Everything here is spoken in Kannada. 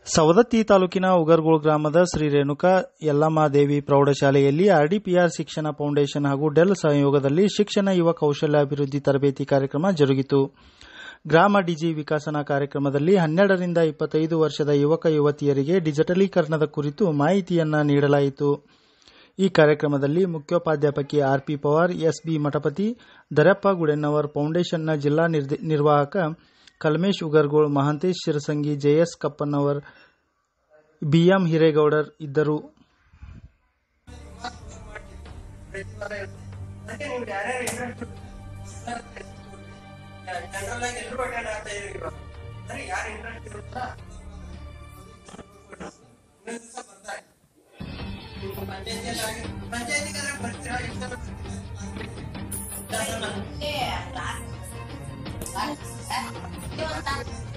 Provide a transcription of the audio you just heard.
ಸವದತ್ತಿ ತಾಲೂಕಿನ ಉಗರ್ಗೋಳ್ ಗ್ರಾಮದ ಶ್ರೀ ರೇಣುಕಾ ಯಲ್ಲಮ್ಮಾದೇವಿ ಪ್ರೌಢಶಾಲೆಯಲ್ಲಿ ಆರ್ಡಿಪಿಆರ್ ಶಿಕ್ಷಣ ಫೌಂಡೇಶನ್ ಹಾಗೂ ಡೆಲ್ ಸಹಯೋಗದಲ್ಲಿ ಶಿಕ್ಷಣ ಯುವ ಕೌಶಲ್ಯಾಭಿವೃದ್ಧಿ ತರಬೇತಿ ಕಾರ್ಯಕ್ರಮ ಜರುಗಿತು ಗ್ರಾಮ ಡಿಜಿ ವಿಕಾಸನಾ ಕಾರ್ಯಕ್ರಮದಲ್ಲಿ ಹನ್ನೆರಡರಿಂದ ಇಪ್ಪತ್ತೈದು ವರ್ಷದ ಯುವಕ ಯುವತಿಯರಿಗೆ ಡಿಜಿಟಲೀಕರಣದ ಕುರಿತು ಮಾಹಿತಿಯನ್ನ ನೀಡಲಾಯಿತು ಈ ಕಾರ್ಯಕ್ರಮದಲ್ಲಿ ಮುಖ್ಯೋಪಾಧ್ಯಾಪಕಿ ಆರ್ಪಿ ಪವಾರ್ ಎಸ್ಬಿ ಮಠಪತಿ ದರಪ್ಪ ಗುಡೆನ್ನವರ್ ಫೌಂಡೇಶನ್ನ ಜಿಲ್ಲಾ ನಿರ್ದೆ- ನಿರ್ವಾಹಕ ಕಲ್ಮೇಶ್ ಉಗರ್ಗೋಳ್ ಮಹಾಂತೇಶ್ ಶಿರಸಂಗಿ ಜೆಎಸ್ ಕಪ್ಪನ್ನವರ್ ಬಿಎಂ ಹಿರೇಗೌಡರ್ ಇದ್ದರು ಅದಕ್ಕೆ ನೀವು ಯಾರ್ಯಾರು ಇಂಟ್ರೆಸ್ಟ್ ಜನರಲ್ ಆಗಿ ಎಲ್ಲರೂ ಅಟೆಂಡ್ ಆಗ್ತಾ ಇದ್ದೀರಿ ಇವಾಗ ಅಂದ್ರೆ ಯಾರು ಇಂಟ್ರೆಸ್ಟ್ ಇರುತ್ತಾ ಇನ್ನೊಂದು ದಿವಸ ಬರ್ತಾರೆ ಪಂಚಾಯತಿಯಲ್ಲಿ ಪಂಚಾಯತಿಗೆ ಬರ್ತೀರಾ ಎಷ್ಟು ಜನ ಬರ್ತೀರಾ?